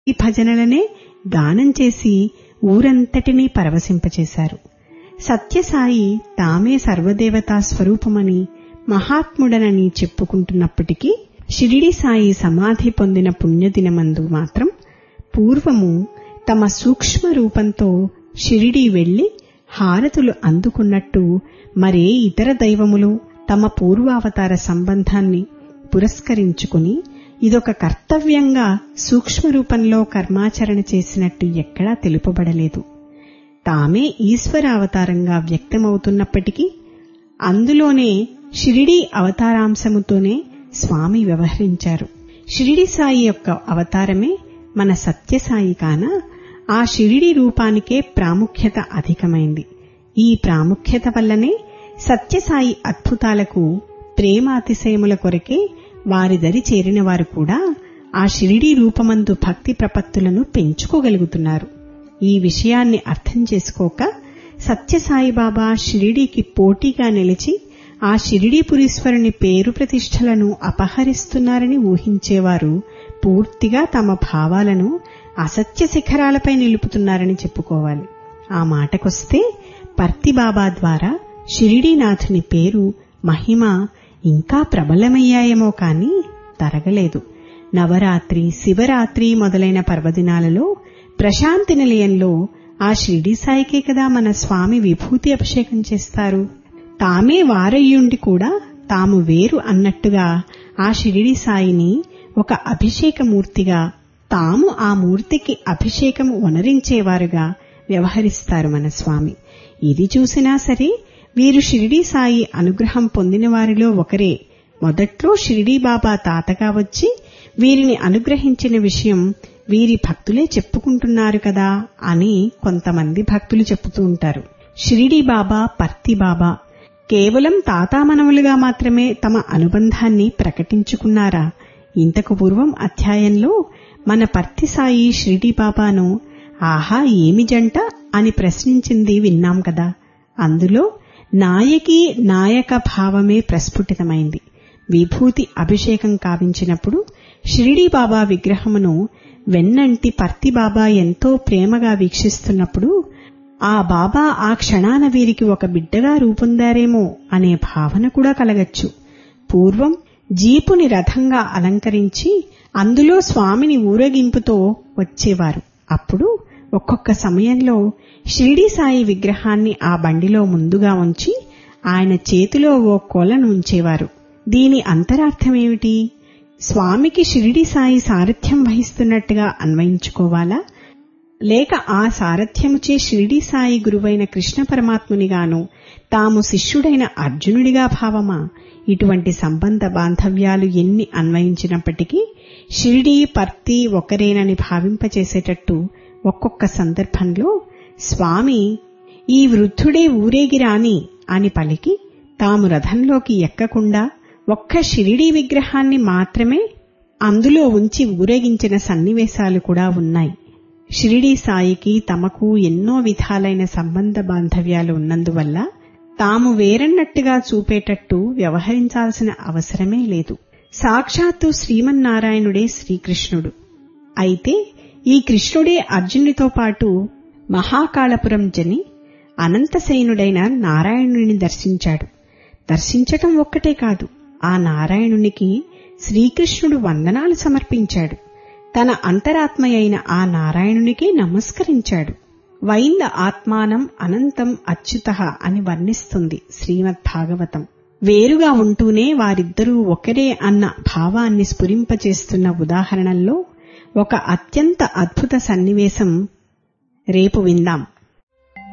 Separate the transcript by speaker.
Speaker 1: ఈ భజనలనే గానం చేసి ఊరంతటినీ పరవశింపచేశారు సత్యసాయి తామే సర్వదేవతా స్వరూపమని మహాత్ముడనని చెప్పుకుంటున్నప్పటికీ షిరిడి సాయి సమాధి పొందిన పుణ్యదినమందు మాత్రం పూర్వము తమ సూక్ష్మ రూపంతో షిరిడి వెళ్లి హారతులు అందుకున్నట్టు మరే ఇతర దైవములు తమ పూర్వావతార సంబంధాన్ని పురస్కరించుకుని ఇదొక కర్తవ్యంగా సూక్ష్మ రూపంలో కర్మాచరణ చేసినట్టు ఎక్కడా తెలుపబడలేదు తామే ఈశ్వరావతారంగా వ్యక్తమవుతున్నప్పటికీ అందులోనే షిరిడి అవతారాంశముతోనే స్వామి వ్యవహరించారు షిరిడి సాయి యొక్క అవతారమే మన సత్యసాయి కాన ఆ షిరిడి రూపానికే ప్రాముఖ్యత అధికమైంది ఈ ప్రాముఖ్యత వల్లనే సత్యసాయి అద్భుతాలకు ప్రేమాతిశయముల కొరకే వారి దరి చేరిన వారు కూడా ఆ షిరిడి రూపమందు భక్తి ప్రపత్తులను పెంచుకోగలుగుతున్నారు ఈ విషయాన్ని అర్థం చేసుకోక సత్యసాయిబాబా షిరిడీకి పోటీగా నిలిచి ఆ షిరిడీపురీశ్వరుని పేరు ప్రతిష్టలను అపహరిస్తున్నారని ఊహించేవారు పూర్తిగా తమ భావాలను అసత్య శిఖరాలపై నిలుపుతున్నారని చెప్పుకోవాలి ఆ మాటకొస్తే పర్తిబాబా ద్వారా షిరిడీనాథుని పేరు మహిమ ఇంకా ప్రబలమయ్యాయేమో కాని తరగలేదు నవరాత్రి శివరాత్రి మొదలైన పర్వదినాలలో ప్రశాంతి నిలయంలో ఆ షిరిడి సాయికే కదా మన స్వామి విభూతి అభిషేకం చేస్తారు తామే వారయ్యుండి కూడా తాము వేరు అన్నట్టుగా ఆ షిరిడి సాయిని ఒక అభిషేకమూర్తిగా తాము ఆ మూర్తికి అభిషేకం వనరించేవారుగా వ్యవహరిస్తారు మన స్వామి ఇది చూసినా సరే వీరు షిరిడీ సాయి అనుగ్రహం పొందిన వారిలో ఒకరే మొదట్లో షిరిడీ బాబా తాతగా వచ్చి వీరిని అనుగ్రహించిన విషయం వీరి భక్తులే చెప్పుకుంటున్నారు కదా అని కొంతమంది భక్తులు చెప్పుతూ ఉంటారు షిరిడీ బాబా పర్తి బాబా కేవలం తాతామనవులుగా మాత్రమే తమ అనుబంధాన్ని ప్రకటించుకున్నారా ఇంతకు పూర్వం అధ్యాయంలో మన పర్తి సాయి షిరిడీ బాబాను ఆహా ఏమి జంట అని ప్రశ్నించింది విన్నాం కదా అందులో నాయకి నాయక భావమే ప్రస్ఫుటితమైంది విభూతి అభిషేకం కావించినప్పుడు షిరిడీ బాబా విగ్రహమును వెన్నంటి పర్తి బాబా ఎంతో ప్రేమగా వీక్షిస్తున్నప్పుడు ఆ బాబా ఆ క్షణాన వీరికి ఒక బిడ్డగా రూపొందారేమో అనే భావన కూడా కలగచ్చు పూర్వం జీపుని రథంగా అలంకరించి అందులో స్వామిని ఊరేగింపుతో వచ్చేవారు అప్పుడు ఒక్కొక్క సమయంలో షిరిడి సాయి విగ్రహాన్ని ఆ బండిలో ముందుగా ఉంచి ఆయన చేతిలో ఓ కొలను ఉంచేవారు దీని అంతరార్థమేమిటి స్వామికి షిరిడి సాయి సారథ్యం వహిస్తున్నట్టుగా అన్వయించుకోవాలా లేక ఆ సారథ్యముచే షిరిడి సాయి గురువైన కృష్ణ పరమాత్మునిగాను తాము శిష్యుడైన అర్జునుడిగా భావమా ఇటువంటి సంబంధ బాంధవ్యాలు ఎన్ని అన్వయించినప్పటికీ షిరిడి పర్తి ఒకరేనని భావింపచేసేటట్టు ఒక్కొక్క సందర్భంలో స్వామి ఈ వృద్ధుడే ఊరేగిరాని అని పలికి తాము రథంలోకి ఎక్కకుండా ఒక్క షిరిడీ విగ్రహాన్ని మాత్రమే అందులో ఉంచి ఊరేగించిన సన్నివేశాలు కూడా ఉన్నాయి షిరిడీ సాయికి తమకు ఎన్నో విధాలైన సంబంధ బాంధవ్యాలు ఉన్నందువల్ల తాము వేరన్నట్టుగా చూపేటట్టు వ్యవహరించాల్సిన అవసరమే లేదు సాక్షాత్తు శ్రీమన్నారాయణుడే శ్రీకృష్ణుడు అయితే ఈ కృష్ణుడే అర్జునుడితో పాటు మహాకాళపురం జని అనంతసేనుడైన నారాయణుని దర్శించాడు దర్శించటం ఒక్కటే కాదు ఆ నారాయణునికి శ్రీకృష్ణుడు వందనాలు సమర్పించాడు తన అంతరాత్మయైన ఆ నారాయణునికి నమస్కరించాడు వైంద ఆత్మానం అనంతం అచ్యుత అని వర్ణిస్తుంది శ్రీమద్ భాగవతం వేరుగా ఉంటూనే వారిద్దరూ ఒకరే అన్న భావాన్ని స్ఫురింపచేస్తున్న ఉదాహరణల్లో ఒక అత్యంత అద్భుత సన్నివేశం రేపు విందాం